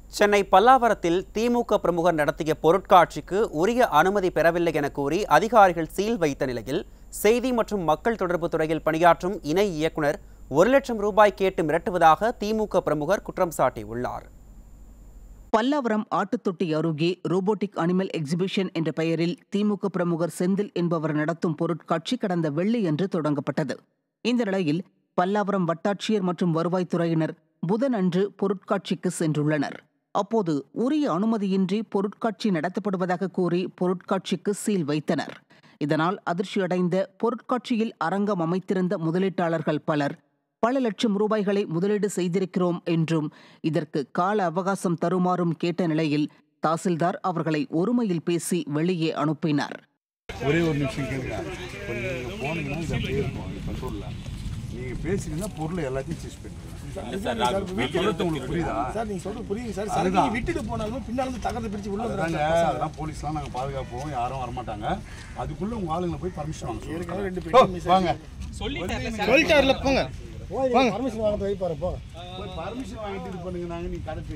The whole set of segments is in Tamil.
சென்னை பல்லாவரத்தில் திமுக பிரமுகர் நடத்திய பொருட்காட்சிக்கு உரிய அனுமதி பெறவில்லை என கூறி அதிகாரிகள் சீல் வைத்த நிலையில் செய்தி மற்றும் மக்கள் தொடர்பு துறையில் பணியாற்றும் இணை இயக்குனர் ஒரு லட்சம் ரூபாய் கேட்டு மிரட்டுவதாக திமுக பிரமுகர் குற்றம் சாட்டியுள்ளார் பல்லாவரம் ஆட்டுத்தொட்டி அருகே ரோபோட்டிக் அனிமல் எக்ஸிபிஷன் என்ற பெயரில் திமுக பிரமுகர் செந்தில் என்பவர் நடத்தும் பொருட்காட்சி கடந்த வெள்ளியன்று தொடங்கப்பட்டது இந்த நிலையில் பல்லாவரம் வட்டாட்சியர் மற்றும் வருவாய்த்துறையினர் புதனன்று பொருட்காட்சிக்கு சென்றுள்ளனர் அப்போது உரிய அனுமதியின்றி பொருட்காட்சி நடத்தப்படுவதாக கூறி பொருட்காட்சிக்கு சீல் வைத்தனர் இதனால் அதிர்ச்சியடைந்த பொருட்காட்சியில் அரங்கம் அமைத்திருந்த முதலீட்டாளர்கள் பலர் பல லட்சம் ரூபாய்களை முதலீடு செய்திருக்கிறோம் என்றும் இதற்கு கால அவகாசம் தருமாறும் கேட்ட நிலையில் தாசில்தார் அவர்களை ஒருமையில் பேசி வெளியே அனுப்பினார் ஒரே ஒரு நிமிஷம் கேளுங்க இப்போ நீங்கள் போனீங்கன்னா இது அப்படியே இருக்கும் கண்ட்ரோலில் நீங்கள் பேசுனீங்கன்னா பொருளை எல்லாத்தையும் சீஸ் பண்ணிடுங்க நான் சொல்றது உங்களுக்கு புரியுதா சார் நீங்க சொல்றது புரியுது சார் சார் நீங்க விட்டுட்டு போனாலும் பின்னால இருந்து தகரத்தை பிடிச்சு உள்ள அதாங்க வந்துறாங்க அதெல்லாம் போலீஸ்லாம் நாங்கள் பாதுகாப்போம் யாரும் வரமாட்டாங்க அதுக்குள்ளே உங்கள் ஆளுங்களை போய் பர்மிஷன் வாங்க ஏற்கனவே ரெண்டு சொல்லுங்க. பெட்டி ஓ, வாங்க சொல்லிட்டாருல போங்க போங்க பர்மிஷன் வாங்க ட்ரை பாரு போ போய் பர்மிஷன் வாங்கிட்டு இது பண்ணுங்க நாங்கள் நீ கடை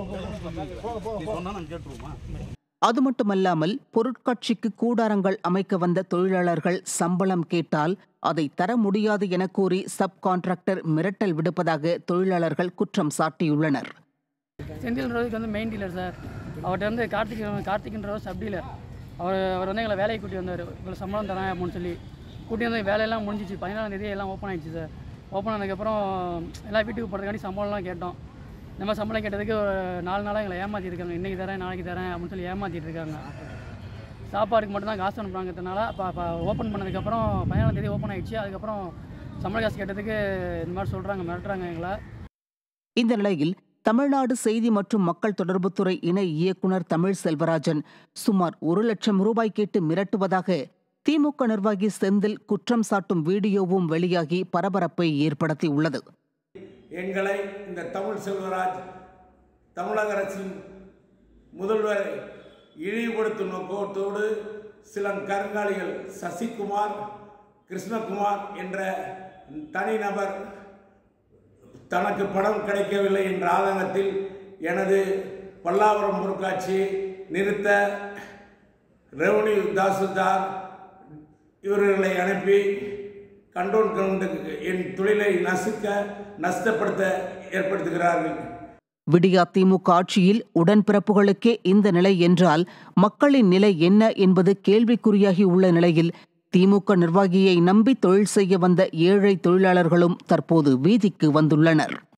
பேசுங்க நீ சொன்னால் நாங்கள் கேட்டுருவோமா அது மட்டுமல்லாமல் பொருட்காட்சிக்கு கூடாரங்கள் அமைக்க வந்த தொழிலாளர்கள் சம்பளம் கேட்டால் அதை தர முடியாது என கூறி சப் கான்ட்ராக்டர் மிரட்டல் விடுப்பதாக தொழிலாளர்கள் குற்றம் சாட்டியுள்ளனர் செந்தில்ன்றதுக்கு வந்து மெயின் டீலர் சார் அவர்கிட்ட வந்து கார்த்திக் கார்த்திக்ன்றவர் சப் டீலர் அவர் அவர் வந்து எங்களை வேலைக்கு கூட்டி வந்தார் இவ்வளோ சம்பளம் தரேன் அப்படின்னு சொல்லி கூட்டி வந்து வேலையெல்லாம் முடிஞ்சிச்சு பதினாலாம் தேதி எல்லாம் ஓப்பன் ஆயிடுச்சு சார் ஓப்பன் ஆனதுக்கப்புறம் எல்லாம் வீட்டுக்கு போகிறதுக்காண்டி சம்பளம்லாம் கேட்டோம் இந்த மாதிரி சம்பளம் கேட்டதுக்கு ஒரு நாலு நாளாக எங்களை ஏமாற்றிருக்காங்க இன்றைக்கி தரேன் நாளைக்கு தரேன் அப்படின்னு சொல்லி ஏமாற்றிட்டு இருக்காங்க சாப்பாடுக்கு மட்டும்தான் காசு அனுப்புறாங்கிறதுனால இப்போ இப்போ ஓப்பன் பண்ணதுக்கப்புறம் பதினாலாம் தேதி ஓப்பன் ஆயிடுச்சு அதுக்கப்புறம் சம்பள காசு கேட்டதுக்கு இந்த மாதிரி சொல்கிறாங்க மிரட்டுறாங்க எங்களை இந்த நிலையில் தமிழ்நாடு செய்தி மற்றும் மக்கள் தொடர்புத்துறை இணை இயக்குனர் தமிழ் செல்வராஜன் சுமார் ஒரு லட்சம் ரூபாய் கேட்டு மிரட்டுவதாக திமுக நிர்வாகி செந்தில் குற்றம் சாட்டும் வீடியோவும் வெளியாகி பரபரப்பை ஏற்படுத்தியுள்ளது எங்களை இந்த தமிழ் செல்வராஜ் தமிழக அரசின் முதல்வரை இழிவுபடுத்தும் நோக்கத்தோடு சில கருங்காலிகள் சசிகுமார் கிருஷ்ணகுமார் என்ற தனிநபர் தனக்கு பணம் கிடைக்கவில்லை என்ற ஆதங்கத்தில் எனது பல்லாவரம் பொருட்காட்சியை நிறுத்த ரெவன்யூ தாசில்தார் இவர்களை அனுப்பி கண்டோன் கவுண்டு என் தொழிலை நசுக்க நஷ்டப்படுத்த ஏற்படுத்துகிறார்கள் விடியா திமுக ஆட்சியில் உடன்பிறப்புகளுக்கே இந்த நிலை என்றால் மக்களின் நிலை என்ன என்பது கேள்விக்குறியாகி உள்ள நிலையில் திமுக நிர்வாகியை நம்பி தொழில் செய்ய வந்த ஏழை தொழிலாளர்களும் தற்போது வீதிக்கு வந்துள்ளனர்